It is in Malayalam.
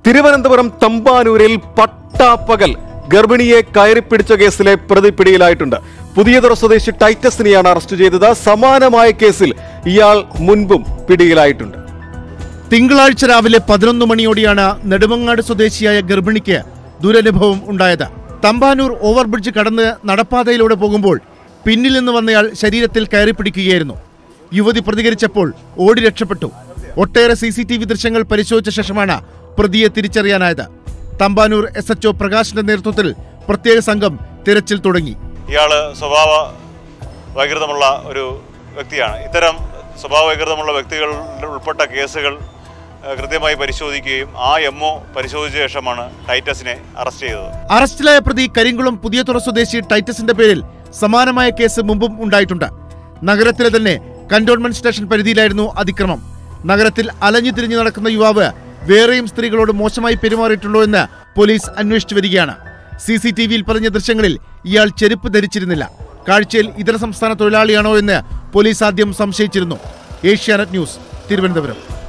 തിരുവനന്തപുരം തമ്പാനൂരിൽ പട്ടാപ്പകൽ ഗർഭിണിയെ കയറിപ്പിടിച്ച കേസിലെ പ്രതി പിടിയിലായിട്ടുണ്ട് പുതിയതുറ സ്വദേശി ടൈറ്റസിനെയാണ് അറസ്റ്റ് ചെയ്തത് സമാനമായ കേസിൽ ഇയാൾ മുൻപും പിടിയിലായിട്ടുണ്ട് തിങ്കളാഴ്ച രാവിലെ പതിനൊന്ന് മണിയോടെയാണ് നെടുമങ്ങാട് സ്വദേശിയായ ഗർഭിണിക്ക് ദുരനുഭവം ഉണ്ടായത് തമ്പാനൂർ ഓവർബ്രിഡ്ജ് കടന്ന് നടപ്പാതയിലൂടെ പോകുമ്പോൾ പിന്നിൽ നിന്ന് വന്നയാൾ ശരീരത്തിൽ കയറി പിടിക്കുകയായിരുന്നു യുവതി പ്രതികരിച്ചപ്പോൾ ഓടി രക്ഷപ്പെട്ടു ഒട്ടേറെ സി സി ടി വി ദൃശ്യങ്ങൾ പരിശോധിച്ച ശേഷമാണ് പ്രതിയെ തിരിച്ചറിയാനായത് തമ്പാനൂർ എസ് എച്ച് പ്രകാശിന്റെ നേതൃത്വത്തിൽ പ്രത്യേക സംഘം തിരച്ചിൽ തുടങ്ങി ഇയാൾ സ്വഭാവ വൈകൃതമുള്ള ഒരു വ്യക്തിയാണ് ഇത്തരം സ്വഭാവ വൈകൃതമുള്ള വ്യക്തികൾ ഉൾപ്പെട്ട കേസുകൾ ഏഹ്, കൃത്യമായി പരിശോധിക്കുകയും ആ എം ഒ പരിശോധിച്ച ശേഷമാണ് ടൈറ്റസിനെ അറസ്റ്റ് ചെയ്തത് അറസ്റ്റിലായ പ്രതി കരിങ്കുളം പുതിയതുറ സ്വദേശി ടൈറ്റസിന്റെ പേരിൽ സമാനമായ കേസ് മുമ്പും ഉണ്ടായിട്ടുണ്ട് നഗരത്തിലെ തന്നെ കന്റോൺമെന്റ് സ്റ്റേഷൻ പരിധിയിലായിരുന്നു അതിക്രമം നഗരത്തിൽ അലഞ്ഞു തിരിഞ്ഞു നടക്കുന്ന യുവാവ് വേറെയും സ്ത്രീകളോട് മോശമായി പെരുമാറിയിട്ടുണ്ടോ എന്ന് പോലീസ് അന്വേഷിച്ചു വരികയാണ് സി സി ടി വിയിൽ പറഞ്ഞ ദൃശ്യങ്ങളിൽ ഇയാൾ ചെരുപ്പ് ധരിച്ചിരുന്നില്ല കാഴ്ചയിൽ ഇതര സംസ്ഥാന തൊഴിലാളിയാണോ എന്ന് പോലീസ് ആദ്യം സംശയിച്ചിരുന്നു ഏഷ്യാനെറ്റ് ന്യൂസ് തിരുവനന്തപുരം